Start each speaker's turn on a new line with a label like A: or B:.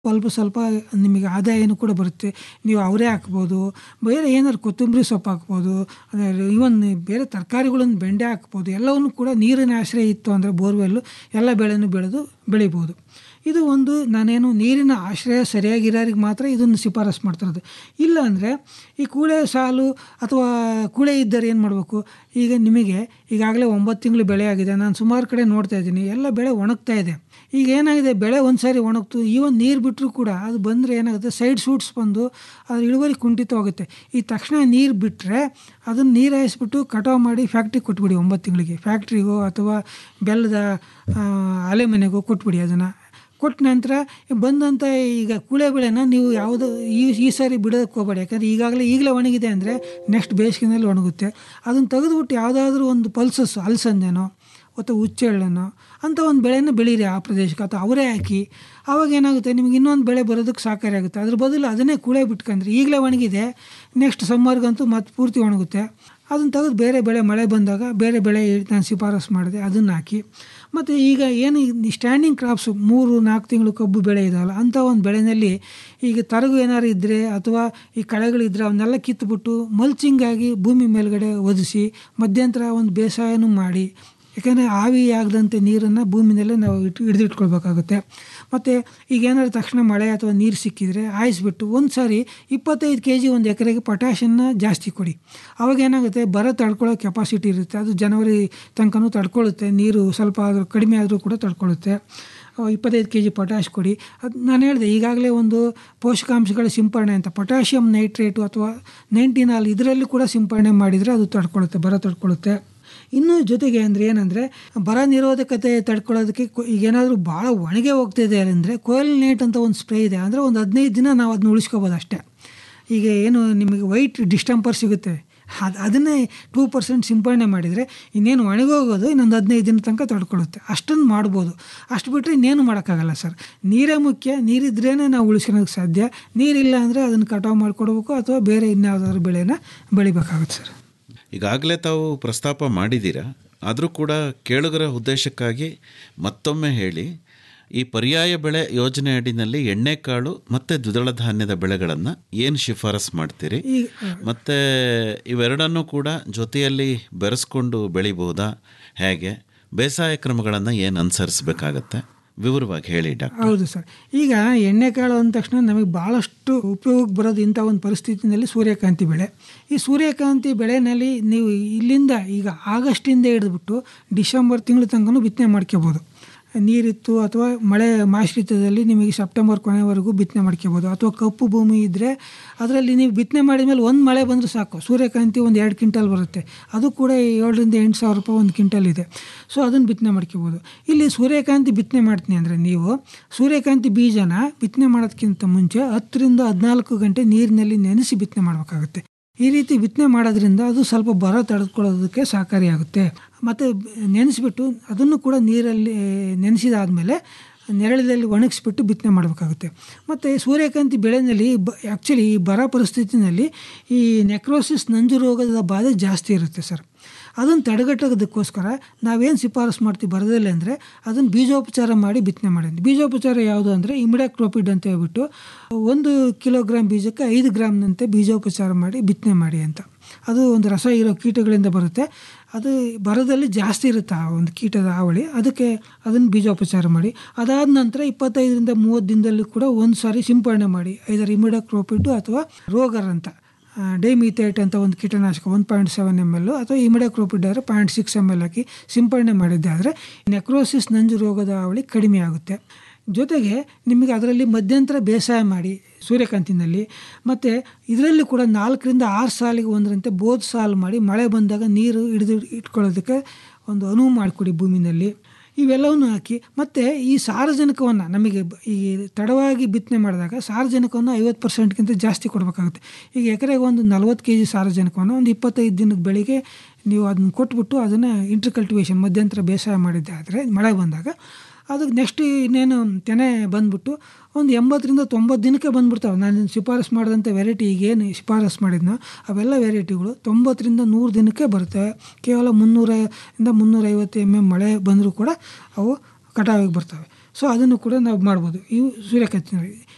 A: ಸ್ವಲ್ಪ ಸ್ವಲ್ಪ ನಿಮಗೆ ಆದಾಯನೂ ಕೂಡ ಬರುತ್ತೆ ನೀವು ಅವರೇ ಹಾಕ್ಬೋದು ಬೇರೆ ಏನಾದ್ರು ಕೊತ್ತಂಬರಿ ಸೊಪ್ಪು ಹಾಕ್ಬೋದು ಈವನ್ ಬೇರೆ ತರಕಾರಿಗಳನ್ನು ಬೆಂಡೆ ಹಾಕ್ಬೋದು ಎಲ್ಲವನ್ನು ಕೂಡ ನೀರಿನ ಆಶ್ರಯ ಇತ್ತು ಅಂದರೆ ಬೋರ್ವೆಲ್ಲು ಎಲ್ಲ ಬೆಳೆನೂ ಬೆಳೆದು ಬೆಳಿಬೋದು ಇದು ಒಂದು ನಾನೇನು ನೀರಿನ ಆಶ್ರಯ ಸರಿಯಾಗಿರೋರಿಗೆ ಮಾತ್ರ ಇದನ್ನು ಶಿಫಾರಸು ಮಾಡ್ತಿರೋದು ಇಲ್ಲ ಅಂದರೆ ಈ ಕೂಳೆ ಸಾಲು ಅಥವಾ ಕೂಳೆ ಇದ್ದರೆ ಏನು ಮಾಡಬೇಕು ಈಗ ನಿಮಗೆ ಈಗಾಗಲೇ ಒಂಬತ್ತು ತಿಂಗಳು ಬೆಳೆ ಆಗಿದೆ ನಾನು ಸುಮಾರು ಕಡೆ ನೋಡ್ತಾ ಇದ್ದೀನಿ ಎಲ್ಲ ಬೆಳೆ ಒಣಗ್ತಾ ಇದೆ ಈಗ ಏನಾಗಿದೆ ಬೆಳೆ ಒಂದು ಸಾರಿ ಒಣಗ್ತು ಈವನ್ ನೀರು ಬಿಟ್ಟರೂ ಕೂಡ ಅದು ಬಂದರೆ ಏನಾಗುತ್ತೆ ಸೈಡ್ ಶೂಟ್ಸ್ ಬಂದು ಅದ್ರ ಇಳುವರಿ ಕುಂಠಿತವಾಗುತ್ತೆ ಈ ತಕ್ಷಣ ನೀರು ಬಿಟ್ಟರೆ ಅದನ್ನು ನೀರು ಹಾಯಿಸ್ಬಿಟ್ಟು ಕಟಾವು ಮಾಡಿ ಫ್ಯಾಕ್ಟ್ರಿಗೆ ಕೊಟ್ಬಿಡಿ ಒಂಬತ್ತು ತಿಂಗಳಿಗೆ ಫ್ಯಾಕ್ಟ್ರಿಗೋ ಅಥವಾ ಬೆಲ್ಲದ ಆಲೆ ಮನೆಗೋ ಕೊಟ್ಬಿಡಿ ಅದನ್ನು ಕೊಟ್ಟ ನಂತರ ಬಂದಂಥ ಈಗ ಕೂಳೆ ಬೆಳೆನ ನೀವು ಯಾವುದು ಈ ಈ ಸಾರಿ ಬಿಡೋಕ್ಕೆ ಹೋಗಬೇಡಿ ಯಾಕಂದರೆ ಈಗಾಗಲೇ ಈಗಲೇ ಒಣಗಿದೆ ಅಂದರೆ ನೆಕ್ಸ್ಟ್ ಬೇಸಿಗೆನಲ್ಲಿ ಒಣಗುತ್ತೆ ಅದನ್ನು ತೆಗೆದುಬಿಟ್ಟು ಯಾವುದಾದ್ರೂ ಒಂದು ಪಲ್ಸಸ್ ಅಲಸಂದೆನೋ ಅಥವಾ ಹುಚ್ಚೆಳ್ಳನೋ ಅಂಥ ಒಂದು ಬೆಳೆನ ಬೆಳೀರಿ ಆ ಪ್ರದೇಶಕ್ಕೆ ಅಥವಾ ಅವರೇ ಹಾಕಿ ಆವಾಗ ಏನಾಗುತ್ತೆ ನಿಮ್ಗೆ ಇನ್ನೊಂದು ಬೆಳೆ ಬರೋದಕ್ಕೆ ಸಹಕಾರಿ ಆಗುತ್ತೆ ಅದ್ರ ಬದಲು ಅದನ್ನೇ ಕೂಳೆ ಬಿಟ್ಕೊಂಡ್ರೆ ಈಗಲೇ ಒಣಗಿದೆ ನೆಕ್ಸ್ಟ್ ಸಮ್ಮರ್ಗಂತೂ ಮತ್ತೆ ಪೂರ್ತಿ ಒಣಗುತ್ತೆ ಅದನ್ನು ತೆಗೆದು ಬೇರೆ ಬೆಳೆ ಮಳೆ ಬಂದಾಗ ಬೇರೆ ಬೆಳೆ ನಾನು ಶಿಫಾರಸು ಮಾಡಿದೆ ಅದನ್ನು ಹಾಕಿ ಮತ್ತು ಈಗ ಏನು ಸ್ಟ್ಯಾಂಡಿಂಗ್ ಕ್ರಾಪ್ಸು ಮೂರು ನಾಲ್ಕು ತಿಂಗಳು ಕಬ್ಬು ಬೆಳೆ ಇದಾವಲ್ಲ ಅಂಥ ಒಂದು ಬೆಳೆಯಲ್ಲಿ ಈಗ ತರಗು ಏನಾರು ಇದ್ದರೆ ಅಥವಾ ಈ ಕಳೆಗಳಿದ್ದರೆ ಅವನ್ನೆಲ್ಲ ಕಿತ್ತುಬಿಟ್ಟು ಮಲ್ಚಿಂಗಾಗಿ ಭೂಮಿ ಮೇಲ್ಗಡೆ ಒದಿಸಿ ಮಧ್ಯಂತರ ಒಂದು ಬೇಸಾಯನೂ ಮಾಡಿ ಯಾಕೆಂದರೆ ಆವಿ ಆಗದಂತೆ ನೀರನ್ನು ಭೂಮಿನಲ್ಲೇ ನಾವು ಇಟ್ಟು ಹಿಡಿದಿಟ್ಕೊಳ್ಬೇಕಾಗುತ್ತೆ ಮತ್ತು ಈಗ ಏನಾದ್ರು ತಕ್ಷಣ ಮಳೆ ಅಥವಾ ನೀರು ಸಿಕ್ಕಿದರೆ ಆಯಿಸ್ಬಿಟ್ಟು ಒಂದು ಸಾರಿ ಇಪ್ಪತ್ತೈದು ಕೆ ಜಿ ಒಂದು ಎಕರೆಗೆ ಪೊಟ್ಯಾಷನ್ನ ಜಾಸ್ತಿ ಕೊಡಿ ಅವಾಗ ಏನಾಗುತ್ತೆ ಬರ ತಡ್ಕೊಳ್ಳೋ ಕೆಪಾಸಿಟಿ ಇರುತ್ತೆ ಅದು ಜನವರಿ ತನಕನೂ ತಡ್ಕೊಳ್ಳುತ್ತೆ ನೀರು ಸ್ವಲ್ಪ ಆದರೂ ಕಡಿಮೆ ಆದರೂ ಕೂಡ ತಡ್ಕೊಳ್ಳುತ್ತೆ ಇಪ್ಪತ್ತೈದು ಕೆ ಜಿ ಪೊಟ್ಯಾಷ್ ಕೊಡಿ ಅದು ನಾನು ಹೇಳಿದೆ ಈಗಾಗಲೇ ಒಂದು ಪೋಷಕಾಂಶಗಳ ಸಿಂಪರಣೆ ಅಂತ ಪೊಟ್ಯಾಷಿಯಂ ನೈಟ್ರೇಟು ಅಥವಾ ನೈಂಟಿನಾಲ್ ಇದರಲ್ಲಿ ಕೂಡ ಸಿಂಪರಣೆ ಮಾಡಿದರೆ ಅದು ತಡ್ಕೊಳ್ಳುತ್ತೆ ಬರ ತಡ್ಕೊಳ್ಳುತ್ತೆ ಇನ್ನೂ ಜೊತೆಗೆ ಅಂದರೆ ಏನಂದರೆ ಬರ ನಿರೋಧಕತೆ ತಡ್ಕೊಳ್ಳೋದಕ್ಕೆ ಈಗ ಏನಾದರೂ ಭಾಳ ಒಣಗೆ ಹೋಗ್ತಿದೆ ಅಂದರೆ ಕೊಯಲ್ ನೇಟ್ ಅಂತ ಒಂದು ಸ್ಪ್ರೇ ಇದೆ ಅಂದರೆ ಒಂದು ಹದಿನೈದು ದಿನ ನಾವು ಅದನ್ನ ಉಳಿಸ್ಕೋಬೋದು ಅಷ್ಟೇ ಈಗ ಏನು ನಿಮಗೆ ವೈಟ್ ಡಿಸ್ಟಂಪರ್ ಸಿಗುತ್ತೆ ಅದು ಅದನ್ನೇ ಟೂ ಪರ್ಸೆಂಟ್ ಸಿಂಪರಣೆ ಮಾಡಿದರೆ ಇನ್ನೇನು ಒಣಗೋಗೋದು ಇನ್ನೊಂದು ಹದಿನೈದು ದಿನ ತನಕ ತಡ್ಕೊಳ್ಳುತ್ತೆ ಅಷ್ಟನ್ನು ಮಾಡ್ಬೋದು ಅಷ್ಟು ಬಿಟ್ಟರೆ ಇನ್ನೇನು ಮಾಡೋಕ್ಕಾಗಲ್ಲ ಸರ್ ನೀರೇ ಮುಖ್ಯ ನೀರಿದ್ರೇ ನಾವು ಉಳಿಸ್ಕೊಳೋಕ್ಕೆ ಸಾಧ್ಯ ನೀರಿಲ್ಲ ಅಂದರೆ ಅದನ್ನು ಕಟಾವು ಮಾಡಿಕೊಡ್ಬೇಕು ಅಥವಾ ಬೇರೆ ಇನ್ಯಾವುದಾದ್ರು ಬೆಳೆನ ಬೆಳಿಬೇಕಾಗುತ್ತೆ ಸರ್
B: ಈಗಾಗಲೇ ತಾವು ಪ್ರಸ್ತಾಪ ಮಾಡಿದ್ದೀರಾ ಆದರೂ ಕೂಡ ಕೇಳುಗರ ಉದ್ದೇಶಕ್ಕಾಗಿ ಮತ್ತೊಮ್ಮೆ ಹೇಳಿ ಈ ಪರ್ಯಾಯ ಬೆಳೆ ಯೋಜನೆ ಅಡಿನಲ್ಲಿ ಎಣ್ಣೆಕಾಳು ಮತ್ತು ದ್ವಿದಳ ಧಾನ್ಯದ ಬೆಳೆಗಳನ್ನು ಏನು ಶಿಫಾರಸು ಮಾಡ್ತೀರಿ ಮತ್ತು ಇವೆರಡನ್ನೂ ಕೂಡ ಜೊತೆಯಲ್ಲಿ ಬೆರೆಸ್ಕೊಂಡು ಬೆಳಿಬಹುದಾ ಹೇಗೆ ಬೇಸಾಯ ಕ್ರಮಗಳನ್ನು ಏನು ಅನುಸರಿಸಬೇಕಾಗತ್ತೆ ವಿವರವಾಗಿ ಹೇಳಿ ಡಾಕ್ಟರ್
A: ಹೌದು ಸರ್ ಈಗ ಎಣ್ಣೆಕಾಳು ಅಂದ ತಕ್ಷಣ ನಮಗೆ ಭಾಳಷ್ಟು ಉಪಯೋಗಕ್ಕೆ ಬರೋದು ಇಂಥ ಒಂದು ಪರಿಸ್ಥಿತಿನಲ್ಲಿ ಸೂರ್ಯಕಾಂತಿ ಬೆಳೆ ಈ ಸೂರ್ಯಕಾಂತಿ ಬೆಳೆನಲ್ಲಿ ನೀವು ಇಲ್ಲಿಂದ ಈಗ ಆಗಸ್ಟಿಂದ ಹಿಡಿದ್ಬಿಟ್ಟು ಡಿಸೆಂಬರ್ ತಿಂಗಳ ತನಕನೂ ಬಿತ್ತನೆ ಮಾಡ್ಕೋಬೋದು ನೀರಿತ್ತು ಅಥವಾ ಮಳೆ ಮಾಶ್ರಿತದಲ್ಲಿ ನಿಮಗೆ ಸೆಪ್ಟೆಂಬರ್ ಕೊನೆವರೆಗೂ ಬಿತ್ತನೆ ಮಾಡ್ಕೋಬೋದು ಅಥವಾ ಕಪ್ಪು ಭೂಮಿ ಇದ್ದರೆ ಅದರಲ್ಲಿ ನೀವು ಬಿತ್ತನೆ ಮಾಡಿದ ಮೇಲೆ ಒಂದು ಮಳೆ ಬಂದರೂ ಸಾಕು ಸೂರ್ಯಕಾಂತಿ ಒಂದು ಎರಡು ಕ್ವಿಂಟಲ್ ಬರುತ್ತೆ ಅದು ಕೂಡ ಏಳರಿಂದ ಎಂಟು ಸಾವಿರ ರೂಪಾಯಿ ಒಂದು ಕ್ವಿಂಟಲ್ ಇದೆ ಸೊ ಅದನ್ನು ಬಿತ್ತನೆ ಮಾಡ್ಕೋಬೋದು ಇಲ್ಲಿ ಸೂರ್ಯಕಾಂತಿ ಬಿತ್ತನೆ ಮಾಡ್ತೀನಿ ಅಂದರೆ ನೀವು ಸೂರ್ಯಕಾಂತಿ ಬೀಜನ ಬಿತ್ತನೆ ಮಾಡೋದಕ್ಕಿಂತ ಮುಂಚೆ ಹತ್ತರಿಂದ ಹದಿನಾಲ್ಕು ಗಂಟೆ ನೀರಿನಲ್ಲಿ ನೆನೆಸಿ ಬಿತ್ತನೆ ಮಾಡಬೇಕಾಗುತ್ತೆ ಈ ರೀತಿ ಬಿತ್ತನೆ ಮಾಡೋದ್ರಿಂದ ಅದು ಸ್ವಲ್ಪ ಬರ ತಡೆದುಕೊಳ್ಳೋದಕ್ಕೆ ಸಹಕಾರಿಯಾಗುತ್ತೆ ಮತ್ತು ನೆನೆಸ್ಬಿಟ್ಟು ಅದನ್ನು ಕೂಡ ನೀರಲ್ಲಿ ನೆನೆಸಿದಾದಮೇಲೆ ನೆರಳಲ್ಲಿ ಒಣಗಿಸ್ಬಿಟ್ಟು ಬಿತ್ತನೆ ಮಾಡಬೇಕಾಗುತ್ತೆ ಮತ್ತು ಸೂರ್ಯಕಾಂತಿ ಬೆಳೆಯಲ್ಲಿ ಬ ಆ್ಯಕ್ಚುಲಿ ಈ ಬರ ಪರಿಸ್ಥಿತಿನಲ್ಲಿ ಈ ನೆಕ್ರೋಸಿಸ್ ನಂಜು ರೋಗದ ಬಾಧೆ ಜಾಸ್ತಿ ಇರುತ್ತೆ ಸರ್ ಅದನ್ನು ತಡೆಗಟ್ಟೋದಕ್ಕೋಸ್ಕರ ನಾವೇನು ಶಿಫಾರಸು ಮಾಡ್ತೀವಿ ಬರದಲ್ಲಿ ಅಂದರೆ ಅದನ್ನು ಬೀಜೋಪಚಾರ ಮಾಡಿ ಬಿತ್ತನೆ ಮಾಡಿ ಬೀಜೋಪಚಾರ ಯಾವುದು ಅಂದರೆ ಇಮಿಡಾಕ್ರೋಪಿಡ್ ಅಂತ ಹೇಳ್ಬಿಟ್ಟು ಒಂದು ಕಿಲೋಗ್ರಾಮ್ ಬೀಜಕ್ಕೆ ಐದು ಗ್ರಾಮ್ನಂತೆ ಬೀಜೋಪಚಾರ ಮಾಡಿ ಬಿತ್ತನೆ ಮಾಡಿ ಅಂತ ಅದು ಒಂದು ರಸ ಇರೋ ಕೀಟಗಳಿಂದ ಬರುತ್ತೆ ಅದು ಬರದಲ್ಲಿ ಜಾಸ್ತಿ ಇರುತ್ತೆ ಆ ಒಂದು ಕೀಟದ ಹಾವಳಿ ಅದಕ್ಕೆ ಅದನ್ನು ಬೀಜೋಪಚಾರ ಮಾಡಿ ಅದಾದ ನಂತರ ಇಪ್ಪತ್ತೈದರಿಂದ ಮೂವತ್ತು ದಿನದಲ್ಲಿ ಕೂಡ ಒಂದು ಸಾರಿ ಸಿಂಪರಣೆ ಮಾಡಿ ಐದರ ಇಮಿಡಾಕ್ರೋಪಿಡ್ ಅಥವಾ ರೋಗರ್ ಅಂತ ಡೈಮಿಥೇಟ್ ಅಂತ ಒಂದು ಕೀಟನಾಶಕ one point seven M L ಅಥವಾ ಇಮಿಡಾಕ್ರೋಪಿಡ್ ಆದರೆ ಪಾಯಿಂಟ್ ಸಿಕ್ಸ್ ಎಮ್ ಎಲ್ ಹಾಕಿ ಸಿಂಪರಣೆ ಮಾಡಿದ್ದಾದರೆ ನೆಕ್ರೋಸಿಸ್ ನಂಜು ರೋಗದ ಹಾವಳಿ ಕಡಿಮೆ ಆಗುತ್ತೆ ಜೊತೆಗೆ ನಿಮಗೆ ಅದರಲ್ಲಿ ಮಧ್ಯಂತರ ಬೇಸಾಯ ಮಾಡಿ ಸೂರ್ಯಕಾಂತಿನಲ್ಲಿ ಮತ್ತು ಇದರಲ್ಲಿ ಕೂಡ ನಾಲ್ಕರಿಂದ ಆರು ಸಾಲಿಗೆ ಒಂದರಂತೆ ಬೋದ್ ಸಾಲು ಮಾಡಿ ಮಳೆ ಬಂದಾಗ ನೀರು ಹಿಡಿದು ಇಟ್ಕೊಳ್ಳೋದಕ್ಕೆ ಒಂದು ಅನುವು ಮಾಡಿಕೊಡಿ ಭೂಮಿನಲ್ಲಿ ಇವೆಲ್ಲವನ್ನು ಹಾಕಿ ಮತ್ತು ಈ ಸಾರಜನಕವನ್ನು ನಮಗೆ ಈ ತಡವಾಗಿ ಬಿತ್ತನೆ ಮಾಡಿದಾಗ ಸಾರಜನಕವನ್ನು ಐವತ್ತು ಪರ್ಸೆಂಟ್ಗಿಂತ ಜಾಸ್ತಿ ಕೊಡಬೇಕಾಗುತ್ತೆ ಈಗ ಎಕರೆಗೆ ಒಂದು ನಲ್ವತ್ತು ಕೆ ಜಿ ಸಾರಜನಕವನ್ನು ಒಂದು ಇಪ್ಪತ್ತೈದು ದಿನದ ಬೆಳಿಗ್ಗೆ ನೀವು ಅದನ್ನು ಕೊಟ್ಬಿಟ್ಟು ಅದನ್ನು ಇಂಟರ್ ಕಲ್ಟಿವೇಷನ್ ಮಧ್ಯಂತರ ಬೇಸಾಯ ಮಾಡಿದ್ದೆ ಆದರೆ ಮಳೆ ಬಂದಾಗ ಅದಕ್ಕೆ ನೆಕ್ಸ್ಟ್ ಇನ್ನೇನು ತೆನೆ ಬಂದ್ಬಿಟ್ಟು ಒಂದು ಎಂಬತ್ತರಿಂದ ತೊಂಬತ್ತು ದಿನಕ್ಕೆ ಬಂದ್ಬಿಡ್ತಾವೆ ನಾನು ಶಿಫಾರಸು ಮಾಡಿದಂಥ ವೆರೈಟಿ ಈಗೇನು ಶಿಫಾರಸು ಮಾಡಿದ್ನೋ ಅವೆಲ್ಲ ವೆರೈಟಿಗಳು ತೊಂಬತ್ತರಿಂದ ನೂರು ದಿನಕ್ಕೆ ಬರ್ತವೆ ಕೇವಲ ಮುನ್ನೂರಿಂದ ಮುನ್ನೂರೈವತ್ತು ಎಮ್ ಎಮ್ ಮಳೆ ಬಂದರೂ ಕೂಡ ಅವು ಕಟಾವಿಗೆ ಬರ್ತವೆ ಸೊ ಅದನ್ನು ಕೂಡ ನಾವು ಮಾಡ್ಬೋದು ಇವು ಸೂರ್ಯಕಾಂತಿ